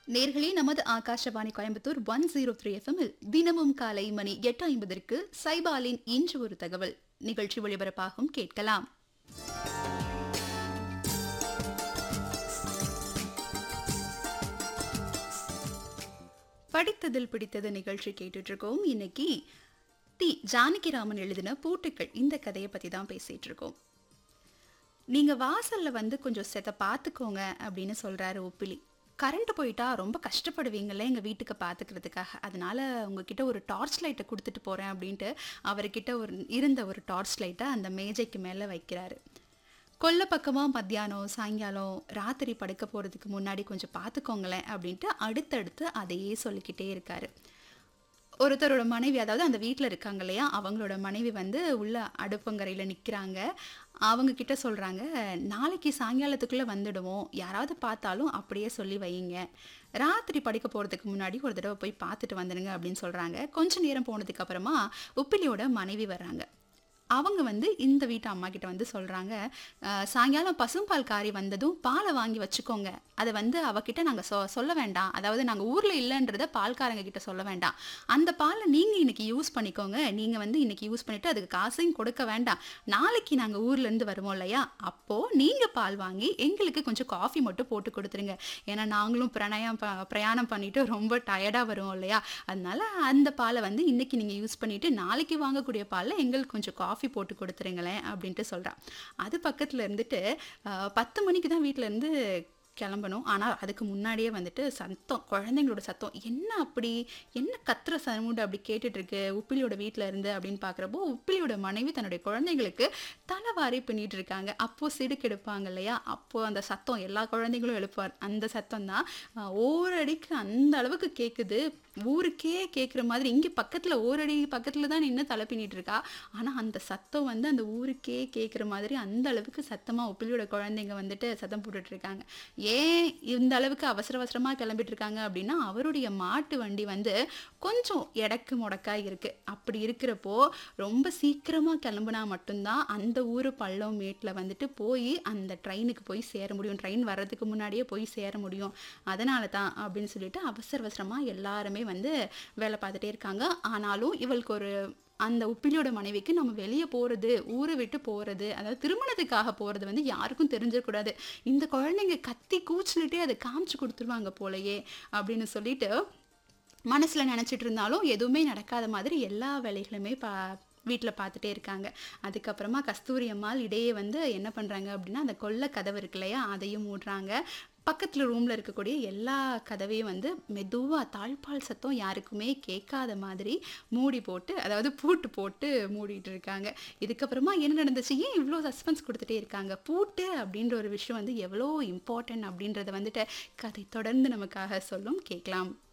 நேர்களே நமது Akashvani Coimbatore one zero three எஃப்எம்மில் தினமும் காலை மணி எட்டு ஐம்பதற்கு சைபாலின் இன்று ஒரு தகவல் நிகழ்ச்சி ஒளிபரப்பாகும் கேட்கலாம் படித்ததில் பிடித்தது நிகழ்ச்சி கேட்டுட்டு இருக்கோம் இன்னைக்கு தி ஜானகிராமன் எழுதின பூட்டுக்கள் இந்த கதையை பத்தி தான் பேசிட்டு இருக்கோம் நீங்க வாசல்ல வந்து கொஞ்சம் செத்த பார்த்துக்கோங்க அப்படின்னு சொல்றாரு ஒப்பிலி கரண்ட் போயிட்டா ரொம்ப கஷ்டப்படுவீங்கல்ல எங்க வீட்டுக்கு பார்த்துக்கிறதுக்காக அதனால உங்ககிட்ட ஒரு டார்ச் லைட்டை கொடுத்துட்டு போறேன் அப்படின்ட்டு அவர்கிட்ட ஒரு இருந்த ஒரு டார்ச் லைட்டை அந்த மேஜைக்கு மேலே வைக்கிறாரு கொல்ல பக்கமாக மத்தியானம் சாயங்காலம் ராத்திரி படுக்க போகிறதுக்கு முன்னாடி கொஞ்சம் பார்த்துக்கோங்களேன் அப்படின்ட்டு அடுத்தடுத்து அதையே சொல்லிக்கிட்டே இருக்காரு ஒருத்தரோட மனைவி அதாவது அந்த வீட்டில் இருக்காங்க இல்லையா அவங்களோட மனைவி வந்து உள்ள அடுப்பங்கரையில் நிற்கிறாங்க அவங்க கிட்ட சொல்கிறாங்க நாளைக்கு சாயங்காலத்துக்குள்ளே வந்துடுவோம் யாராவது பார்த்தாலும் அப்படியே சொல்லி வையுங்க ராத்திரி படுக்க போகிறதுக்கு முன்னாடி ஒரு தடவை போய் பார்த்துட்டு வந்துடுங்க அப்படின்னு சொல்கிறாங்க கொஞ்ச நேரம் போனதுக்கு அப்புறமா உப்பிலியோட மனைவி வர்றாங்க அவங்க வந்து இந்த வீட்டு அம்மா கிட்ட வந்து சொல்கிறாங்க சாயங்காலம் பசும்பால் காரி வந்ததும் பாலை வாங்கி வச்சுக்கோங்க அதை வந்து அவகிட்ட நாங்கள் சொ சொல்ல வேண்டாம் அதாவது நாங்கள் ஊரில் இல்லைன்றத பால்காரங்க கிட்ட சொல்ல வேண்டாம் அந்த பாலை நீங்கள் இன்னைக்கு யூஸ் பண்ணிக்கோங்க நீங்கள் வந்து இன்னைக்கு யூஸ் பண்ணிவிட்டு அதுக்கு காசையும் கொடுக்க வேண்டாம் நாளைக்கு நாங்கள் ஊர்லேருந்து வருவோம் இல்லையா அப்போது நீங்கள் பால் வாங்கி எங்களுக்கு கொஞ்சம் காஃபி மட்டும் போட்டு கொடுத்துருங்க ஏன்னா நாங்களும் பிரணயம் ப பிரயாணம் பண்ணிட்டு ரொம்ப டயர்டாக வருவோம் இல்லையா அதனால அந்த பாலை வந்து இன்னைக்கு நீங்கள் யூஸ் பண்ணிவிட்டு நாளைக்கு வாங்கக்கூடிய பாலில் எங்களுக்கு கொஞ்சம் காஃபி போட்டு கொடுத்துருங்களேன் அப்படின்ட்டு சொல்கிறான் அது பக்கத்தில் இருந்துட்டு ஆஹ், பத்து மணிக்கு தான் வீட்டிலேருந்து கிளம்பணும் ஆனால் அதுக்கு முன்னாடியே வந்துட்டு சத்தம் குழந்தைங்களோட சத்தம் என்ன அப்படி என்ன கத்துற சவுண்டு அப்படி கேட்டுட்டு இருக்கு உப்பிலியோட வீட்டில் இருந்து அப்படின்னு பார்க்குறப்போ உப்பிலியோட மனைவி தன்னுடைய குழந்தைங்களுக்கு தலைவாரி பின்னிட்டு இருக்காங்க அப்போ சிடுக்கு எடுப்பாங்க இல்லையா அப்போ அந்த சத்தம் எல்லா குழந்தைங்களும் எழுப்பார் அந்த சத்தம் தான் ஓரடிக்கு அந்த அளவுக்கு கேட்குது ஊருக்கே கேட்குற மாதிரி இங்கே பக்கத்தில் ஓரடி பக்கத்தில் தான் நின்று தலை பின்னிட்டு இருக்கா ஆனால் அந்த சத்தம் வந்து அந்த ஊருக்கே கேட்குற மாதிரி அந்த அளவுக்கு சத்தமாக உப்பிலியோட குழந்தைங்க வந்துட்டு சத்தம் போட்டுட்டு இருக்காங்க ஏன் இந்த அளவுக்கு அவசர அவசரமாக கிளம்பிட்டு இருக்காங்க அப்படின்னா அவருடைய மாட்டு வண்டி வந்து கொஞ்சம் எடக்கு முடக்கா இருக்கு அப்படி இருக்கிறப்போ ரொம்ப சீக்கிரமாக கிளம்புனா மட்டும்தான் அந்த ஊர் பள்ளம் மேட்டில் வந்துட்டு போய் அந்த ட்ரெயினுக்கு போய் சேர முடியும் ட்ரெயின் வர்றதுக்கு முன்னாடியே போய் சேர முடியும் அதனால தான் அப்படின்னு சொல்லிட்டு அவசர அவசரமாக எல்லாருமே வந்து வேலை பார்த்துட்டே இருக்காங்க ஆனாலும் இவளுக்கு ஒரு அந்த உப்பிலியோட மனைவிக்கு நம்ம வெளியே போகிறது ஊரை விட்டு போகிறது அதாவது திருமணத்துக்காக போகிறது வந்து யாருக்கும் தெரிஞ்சிடக்கூடாது இந்த குழந்தைங்க கத்தி கூச்சலிட்டே அதை காமிச்சு கொடுத்துருவாங்க போலயே அப்படின்னு சொல்லிட்டு மனசில் நினச்சிட்டு இருந்தாலும் எதுவுமே நடக்காத மாதிரி எல்லா வேலைகளுமே பா வீட்டில் பார்த்துட்டே இருக்காங்க அதுக்கப்புறமா கஸ்தூரி அம்மாள் இடையே வந்து என்ன பண்ணுறாங்க அப்படின்னா அந்த கொல்லை கதவு இருக்கு இல்லையா அதையும் மூடுறாங்க பக்கத்தில் ரூமில் இருக்கக்கூடிய எல்லா கதவையும் வந்து மெதுவாக தாழ்பால் சத்தம் யாருக்குமே கேட்காத மாதிரி மூடி போட்டு அதாவது பூட்டு போட்டு மூடிட்டு இருக்காங்க இதுக்கப்புறமா என்ன நடந்துச்சு ஏன் இவ்வளோ சஸ்பென்ஸ் கொடுத்துட்டே இருக்காங்க பூட்டு அப்படின்ற ஒரு விஷயம் வந்து எவ்வளோ இம்பார்ட்டன்ட் அப்படின்றத வந்துட்டு கதை தொடர்ந்து நமக்காக சொல்லும் கேட்கலாம்